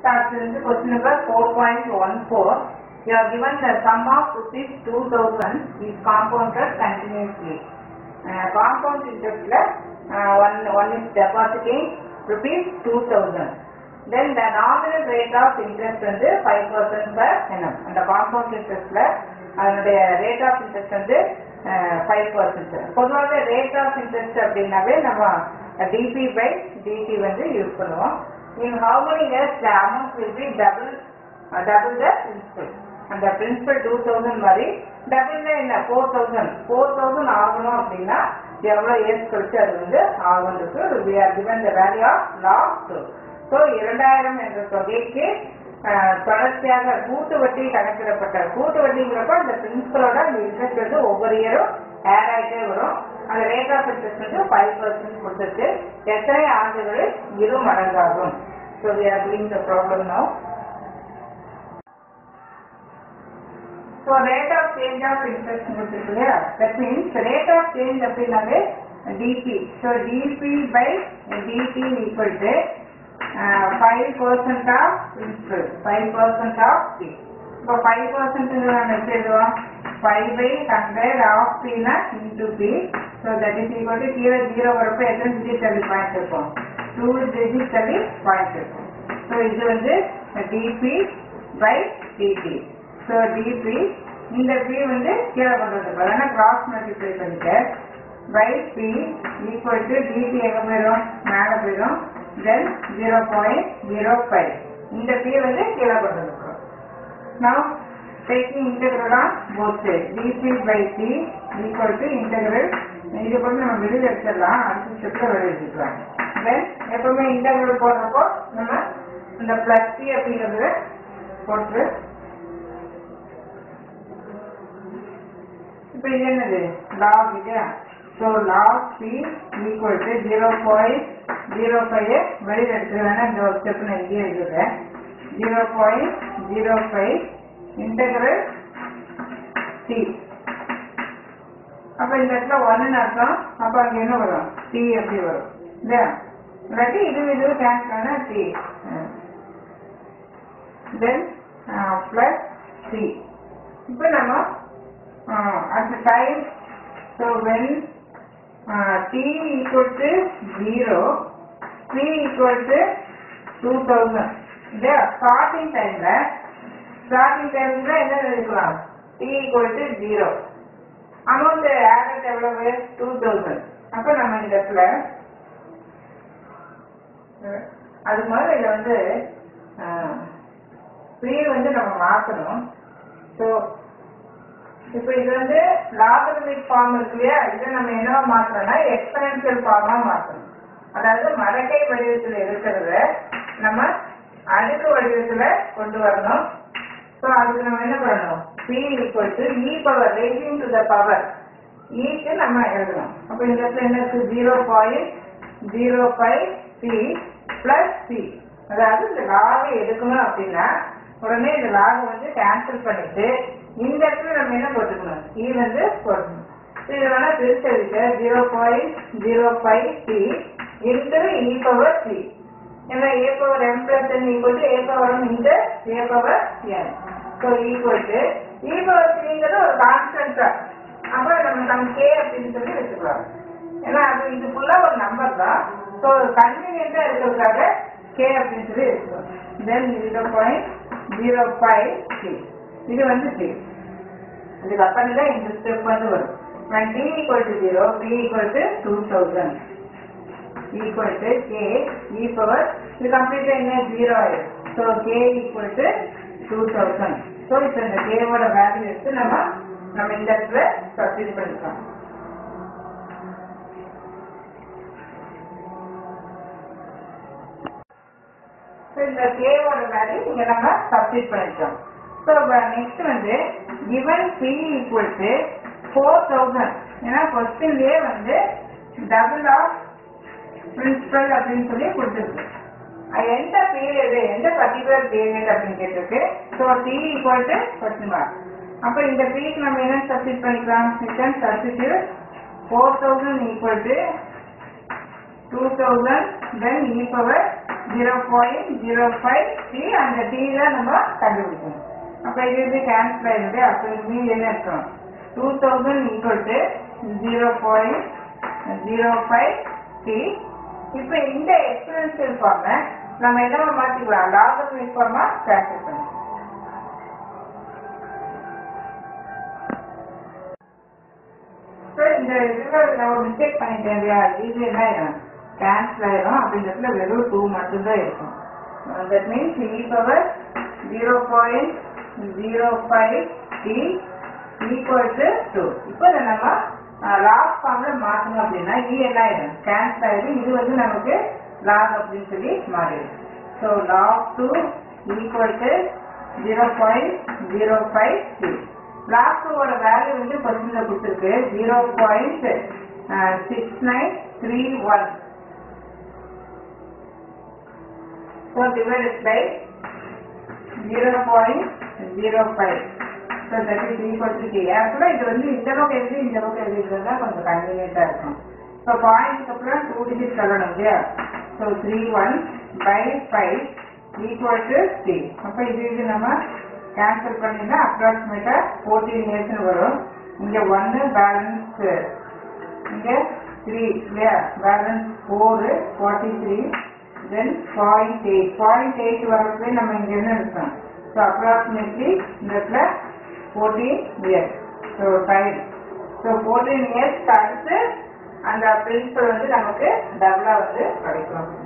starts with question number 4.14. You are given the sum of rupees 2000 is compounded continuously. Uh, compound interest uh, one, one is depositing rupees 2000. Then the nominal rate of interest வந்து 5% per annum. அந்த compound interestல அதனுடைய rate of interest வந்து five percent பொதுவாகவே rate of interest அப்படின்னாவே நம்ம DP by DT வந்து use பண்ணுவோம் in how many years the amount will be double double the principal அந்த பிரின்சிபல் டூ தௌசண்ட் மாதிரி டபுள்னா என்ன ஃபோர் தௌசண்ட் ஃபோர் தௌசண்ட் ஆகணும் அப்படின்னா எவ்வளோ இயர்ஸ் கழிச்சு அது வந்து ஆகும் இருக்கு we are given the value of last so இரண்டாயிரம் என்ற தொகைக்கு ஆஹ், தொடர்ச்சியாக கூட்டு வட்டி கணக்கிடப்பட்ட கூட்டு வட்டிங்கிறப்ப அந்த பிரின்சிபலோட அந்த இன்ட்ரெஸ்ட் வந்து ஒவ்வொரு இயரும் ஆட் ஆகிட்டே வரும் அந்த ரேட் ஆஃப் இன்ட்ரெஸ்ட் வந்து ஃபைவ் பர்சன்ட் கொடுத்துட்டு எத்தனை ஆண்டுகளில் இரு மடங்காகும் so we are doing the problem no so rate of change of interest கொடுத்துருக்கு இல்லையா that means rate of change அப்படின்னாவே DP so DP by DT equal to five percent of principal five percent of P இப்போ five percent நம்ம எப்படி எழுதுவோம் five by hundred of பினா into P so that is equal to கீழே zero வரப்போ எத்தனை digit தள்ளி பாயிண்ட் இருக்கும் டூ டிஜிட் தள்ளி பாயிண்ட் இருக்கும் ஸோ இது வந்து DP by DT so DP இந்த பி வந்து கீழே கொண்டு வந்துருக்கோம் ஏன்னா கிராஸ் மல்டிப்ளை பண்ணிட்டு by P equal to DT எங்கே போயிடும் மேலே போயிடும் then zero point zero five இந்த பி வந்து கீழே கொண்டு வந்துருக்கோம் Now, taking integral on both sides, dp by t equal to integral, இது கூட நம்ம வெளியில் எடுத்துடலாம் அடுத்த ஸ்டெப்ல வெளியில் எடுத்துக்கலாம் தென் எப்பவுமே இன்டெகிரல் போடுறப்போ நம்ம இந்த பிளஸ் டி அப்படிங்கிறது போட்டு இப்போ இது என்னது லாக் இல்லையா so log P equal to zero point zero five வெளியில் எடுத்துருவேன்னா இந்த ஒரு ஸ்டெப் நான் இங்கேயே எழுதுறேன் zero point zero five integral T அப்போ இந்த இடத்துல ஒன்னு அர்த்தம் அப்போ அங்கே என்ன வரும் டி எப்படி வரும் இல்லையா இல்லாட்டி இது இது கேன்சல் ஆனால் டி தென் ப்ளஸ் சி இப்போ நம்ம at time so when T equal to zero three equal to two thousand இல்லையா ஸ்டார்டிங் டைம்ல ஸ்டார்டிங் டைம்ல என்ன எழுதிக்கலாம் T equal to zero amount added எவ்வளவு டூ தௌசண்ட் அப்போ நம்ம இந்த இடத்துல அஹ், அது மாதிரி இதில் வந்து த்ரீ வந்து நம்ம மாற்றணும் ஸோ இப்போ இது வந்து லாகரிதமிக் ஃபார்ம் இருக்கு இல்லையா இதை நம்ம என்னவா மாற்றணும்னா எக்ஸ்பெரன்சியல் ஃபார்மா மாற்றணும் அதாவது மடக்கை வடிவத்தில் இருக்கிறத நம்ம அடுக்கு வடிவத்தில் கொண்டு வரணும் ஸோ அதுக்கு நம்ம என்ன பண்ணணும் p equal to E power raising to the power ஈக்கு நம்ம எழுதணும் அப்போ இந்த இடத்துல என்ன இருக்கு zero point zero five C plus C அதாவது இந்த லாகை எடுக்கணும் அப்படின்னா உடனே இந்த லாகை வந்து கேன்சல் பண்ணிட்டு இந்த இடத்துல நம்ம என்ன போட்டுக்கணும் இ வந்து போடணும் இது வேணா பிரிச்சு எழுதிக்க zero point zero five C into E power C ஏன்னா A power M plus N equal to A power M into A power N so equal to E power சிங்கிறது ஒரு கான்ஸ்டன்டா அப்போ நம்ம நம்ம கே அப்படின்னு சொல்லி வச்சுக்கலாம் ஏன்னா அது இது ஃபுல்லாக ஒரு நம்பர் தான் ஸோ கன்வீனியண்டாக இருக்கிறதுக்காக கே அப்படின்னு சொல்லி வச்சுக்கலாம் then zero point zero five C இது வந்து சி இதுக்கு அப்புறம் தான் இந்த ஸ்டெப் வந்து வரும் when t equal to 0 p equal to 2000 equal to k e power இது கம்ப்ளீட்டா என்ன ஜீரோ ஆயிடும் so k equal to 2000 so இப்போ இந்த k ஓட வேல்யூ எடுத்து நம்ம நம்ம இந்த இடத்துல சப்ஸ்டிட் பண்ணிக்கலாம் ஸோ இந்த k ஓட வேல்யூ இங்க நம்ம சப்ஸ்டிட் பண்ணிட்டோம் ஸோ நெக்ஸ்ட் வந்து given p equal to 4000 ஏன்னா கொஸ்டின்லயே வந்து டபுள் ஆஃப் பிரின்சிபல் அப்படின்னு சொல்லி கொடுத்துருக்கு அது எந்த பீரியடு எந்த பர்டிகுலர் பீரியட் அப்படின்னு கேட்டிருக்கு so T equal to question mark அப்போ இந்த பீக்கு நம்ம என்ன சப்ஸ்டிட் பண்ணிக்கலாம் return substitute four thousand equal to two thousand then E power zero point zero five T அந்த டி தான் நம்ம கண்டுபிடிக்கணும் அப்போ இது இது கேன்சல் ஆயிடுது அப்போ இது மீதி என்ன இருக்கும் two thousand equal to zero point zero five T இப்போ இந்த எக்ஸ்பெரின்சியல் ஃபார்மை நம்ம என்னவா மாற்றிக்கலாம் லாகரித்மிக் ஃபார்மா கேன்சல் பண்ணணும் ஸோ இந்த இதில் நம்ம மிஸ்டேக் பண்ணிட்டேன் இல்லையா இது என்ன ஆயிடும் கேன்சல் ஆயிடும் அப்படின்றதுல வெறும் டூ மட்டும்தான் இருக்கும் that means E power zero point zero five T equal to two இப்போ இதை நம்ம லாக் ஃபார்மில் மாற்றணும் அப்படின்னா இ என்ன ஆயிடும் கேன்சல் ஆயிடும் இது வந்து நமக்கு லாக் அப்படின்னு சொல்லி மாறிடும் so log two equal to zero point zero five T log டூவோட வேல்யூ வந்து கொஸ்டின்ல கொடுத்துருக்கு zero point six nine three one so divided by zero point zero five so that is equal to T ஆக்சுவலாக இது வந்து இந்த பக்கம் எழுதி இந்த பக்கம் எழுதிக்கிறது தான் கொஞ்சம் கன்வீனியண்ட்டாக இருக்கும் ஸோ பாயிண்ட்க்கு அப்புறம் டூ டிஜிட் சொல்லணும் இல்லையா so three one by five equal to three அப்போ இது இது நம்ம கேன்சல் பண்ணினா அப்ராக்சிமேட்டா ஃபோர்டீன் இயர்ஸ்னு வரும் இங்க ஒன்னு பேலன்ஸ் இங்க த்ரீ இல்லையா balance four forty three then point eight point eight வரப்போ நம்ம இங்க என்ன இருக்கோம் ஸோ அப்ராக்சிமேட்லி இந்த இடத்துல fourteen years so time so fourteen இயர்ஸ்க்கு அடுத்து அந்த பிரின்சிபல் வந்து நமக்கு டபுளாக வந்து கிடைக்கும்